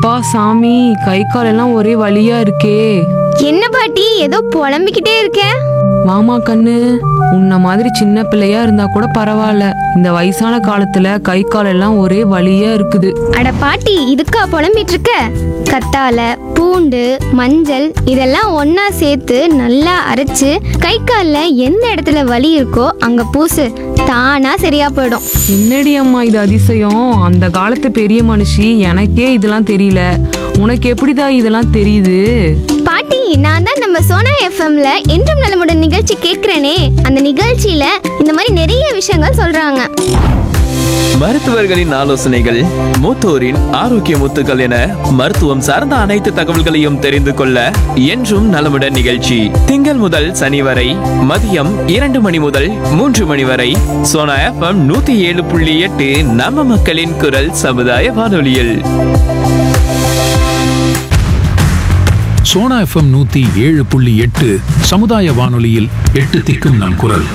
அப்பா சாமி கை கால் எல்லாம் ஒரே வலியா இருக்கே என்ன பாட்டி ஏதோ புலம்பிக்கிட்டே இருக்க வாமா கண்ணு உன்ன மாதிரி சின்ன பிள்ளையா இருந்தா கூட பரவாயில்ல இந்த வயசான காலத்துல கை கால் எல்லாம் ஒரே வலியா இருக்குது அட பாட்டி இதுக்கா புலம்பிட்டு இருக்க கத்தால பூண்டு மஞ்சள் இதெல்லாம் ஒண்ணா சேர்த்து நல்லா அரைச்சு கை கால்ல எந்த இடத்துல வலி இருக்கோ அங்க பூசு தானா சரியா போயிடும் என்னடி அம்மா இது அதிசயம் அந்த காலத்து பெரிய மனுஷி எனக்கே இதெல்லாம் தெரியல உனக்கு எப்படிடா இதெல்லாம் தெரியுது பாட்டி நான் தான் நம்ம சோனா எஃப்எம்ல என்றும் நலமுடன் நிகழ்ச்சி கேட்கிறேனே அந்த நிகழ்ச்சியில இந்த மாதிரி நிறைய விஷயங்கள் சொல்றாங்க மருத்துவர்களின் ஆலோசனைகள் மூத்தோரின் ஆரோக்கிய முத்துக்கள் என மருத்துவம் சார்ந்த அனைத்து தகவல்களையும் தெரிந்து கொள்ள என்றும் நலமுடன் நிகழ்ச்சி திங்கள் முதல் சனி வரை மதியம் இரண்டு மணி முதல் மூன்று மணி வரை சோனா எஃப்எம் நூத்தி ஏழு புள்ளி எட்டு நம்ம மக்களின் குரல் சமுதாய வானொலியில் சோனா எஃப்எம் நூத்தி ஏழு புள்ளி எட்டு சமுதாய வானொலியில் எட்டு திக்கும் நம் குரல்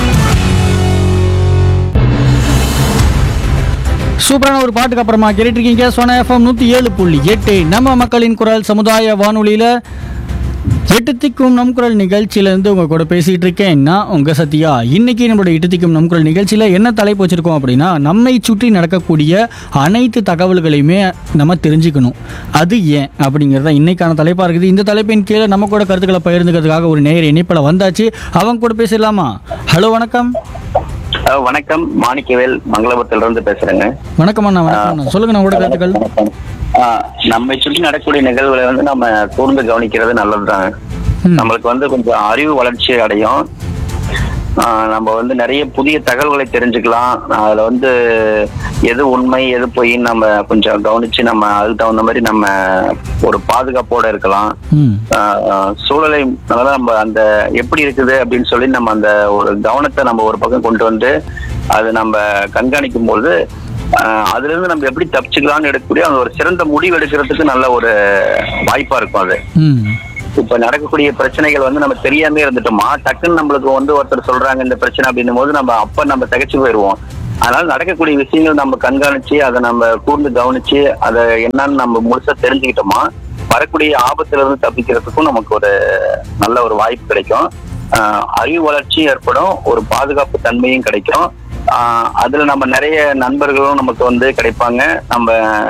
சூப்பரான ஒரு பாட்டுக்கு அப்புறமா கேட்டுட்டு இருக்கீங்க சோனா எஃப்எம் நூற்றி ஏழு புள்ளி எட்டு நம்ம மக்களின் குரல் சமுதாய வானொலியில் எட்டு திக்கும் நம் குரல் நிகழ்ச்சியிலேருந்து உங்கள் கூட பேசிகிட்டு இருக்கேன் நான் உங்கள் சத்யா இன்னைக்கு நம்மளோட எட்டு திக்கும் நம் குரல் நிகழ்ச்சியில் என்ன தலைப்பு வச்சுருக்கோம் அப்படின்னா நம்மை சுற்றி நடக்கக்கூடிய அனைத்து தகவல்களையுமே நம்ம தெரிஞ்சுக்கணும் அது ஏன் அப்படிங்கிறத இன்னைக்கான தலைப்பாக இருக்குது இந்த தலைப்பின் கீழே நம்ம கூட கருத்துக்களை பகிர்ந்துக்கிறதுக்காக ஒரு நேர் இணைப்பில் வந்தாச்சு அவங்க கூட பேசிடலாமா ஹலோ வணக்கம் அஹ் வணக்கம் மாணிக்கவேல் மங்களபுரத்துல இருந்து பேசுறேங்க வணக்கம் அண்ணா வணக்கம் அண்ணா சொல்லுங்க உங்களோட கருத்துக்கள் அஹ் நம்மை சுற்றி நடக்கக்கூடிய நிகழ்வுகளை வந்து நம்ம கூர்ந்து கவனிக்கிறது நல்லதுதான் ம். நம்மளுக்கு வந்து கொஞ்சம் அறிவு வளர்ச்சி அடையும் அஹ் நம்ம வந்து நிறைய புதிய தகவல்களை தெரிஞ்சுக்கலாம் அதுல வந்து எது உண்மை எது பொய்ன்னு நம்ம கொஞ்சம் கவனிச்சு நம்ம அதுக்கு தகுந்த மாதிரி நம்ம ஒரு பாதுகாப்போட இருக்கலாம் ம் ஆஹ் ஆஹ் சூழலை அதனால நம்ம அந்த எப்படி இருக்குது அப்படின்னு சொல்லி நம்ம அந்த ஒரு கவனத்தை நம்ம ஒரு பக்கம் கொண்டு வந்து அது நம்ம கண்காணிக்கும் போது ஆஹ் அதுல இருந்து நம்ம எப்படி தப்பிச்சுக்கலாம்னு எடுக்கக்கூடிய அந்த ஒரு சிறந்த முடிவு எடுக்கிறதுக்கு நல்ல ஒரு வாய்ப்பா இருக்கும் அது ம் இப்ப நடக்கக்கூடிய பிரச்சனைகள் வந்து நம்ம தெரியாம இருந்துட்டோமா டக்குன்னு நம்மளுக்கு வந்து ஒருத்தர் சொல்றாங்க இந்த பிரச்சனை அப்படின்னும் போது நம்ம அப்ப நம்ம தகைச்சு போயிடுவோம் அதனால நடக்கக்கூடிய விஷயங்கள் நம்ம கண்காணிச்சு அதை நம்ம கூர்ந்து கவனிச்சு அதை என்னன்னு நம்ம முழுசா தெரிஞ்சுக்கிட்டோமா வரக்கூடிய ஆபத்துல இருந்து தப்பிக்கிறதுக்கும் நமக்கு ஒரு நல்ல ஒரு வாய்ப்பு கிடைக்கும் ஆஹ் அறிவு வளர்ச்சி ஏற்படும் ஒரு பாதுகாப்பு தன்மையும் கிடைக்கும் ஆஹ் அதுல நம்ம நிறைய நண்பர்களும் நமக்கு வந்து கிடைப்பாங்க நம்ம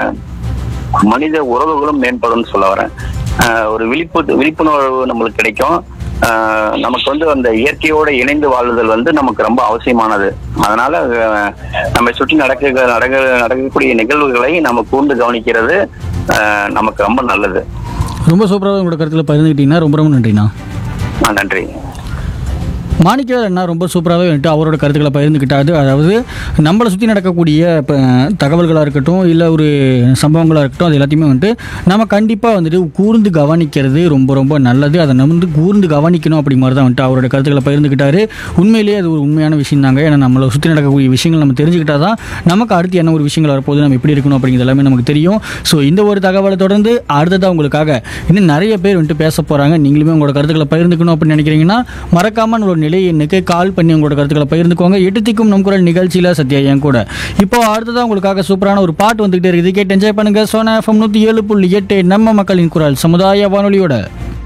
மனித உறவுகளும் மேம்படும்னு சொல்ல வரேன் ஆஹ் ஒரு விழிப்பு விழிப்புணர்வு நம்மளுக்கு கிடைக்கும் ஆஹ் நமக்கு வந்து அந்த இயற்கையோட இணைந்து வாழுதல் வந்து நமக்கு ரொம்ப அவசியமானது அதனால ஆஹ் நம்மை சுற்றி நடக்க நடக்க நடக்கக்கூடிய நிகழ்வுகளை நம்ம கூர்ந்து கவனிக்கிறது ஆஹ் நமக்கு ரொம்ப நல்லது ரொம்ப சூப்பராக உங்களோட கருத்தில் பகிர்ந்துக்கிட்டீங்கன்னா ரொம்ப ரொம்ப நன்றிண்ணா ஆஹ் நன்றி மாணிக்கவேல் அண்ணா ரொம்ப சூப்பராகவே வந்துட்டு அவரோட கருத்துக்களை பகிர்ந்துக்கிட்டாரு அதாவது நம்மளை சுற்றி நடக்கக்கூடிய இப்போ தகவல்களாக இருக்கட்டும் இல்லை ஒரு சம்பவங்களாக இருக்கட்டும் அது எல்லாத்தையுமே வந்துட்டு நம்ம கண்டிப்பாக வந்துட்டு கூர்ந்து கவனிக்கிறது ரொம்ப ரொம்ப நல்லது அதை நம்ம வந்து கூர்ந்து கவனிக்கணும் அப்படி மாதிரி தான் வந்துட்டு அவரோட கருத்துக்களை பகிர்ந்துக்கிட்டாரு உண்மையிலேயே அது ஒரு உண்மையான விஷயம் தாங்க ஏன்னா நம்மளை சுற்றி நடக்கக்கூடிய விஷயங்கள் நம்ம தெரிஞ்சுக்கிட்டா தான் நமக்கு அடுத்து என்ன ஒரு விஷயங்கள் வரப்போகுது நம்ம எப்படி இருக்கணும் அப்படிங்கிறது எல்லாமே நமக்கு தெரியும் ஸோ இந்த ஒரு தகவலை தொடர்ந்து அடுத்ததாக உங்களுக்காக இன்னும் நிறைய பேர் வந்துட்டு பேச போகிறாங்க நீங்களுமே உங்களோட கருத்துக்களை பகிர்ந்துக்கணும் அப்படின்னு நினைக்கிறீங்கன்னா மறக்காம நம்மளோட நிலை எண்ணுக்கு கால் பண்ணி உங்களோட கருத்துக்களை பகிர்ந்துக்கோங்க எட்டு திக்கும் நம் குரல் நிகழ்ச்சியில் சத்யா என் கூட இப்போ அடுத்ததாக உங்களுக்காக சூப்பரான ஒரு பாட்டு வந்துகிட்டே இருக்குது கேட்டு என்ஜாய் பண்ணுங்க சோனா எஃப்எம் நூற்றி ஏழு புள்ளி எட்டு நம்ம மக்களின் குரல் சமுதாய வானொலியோட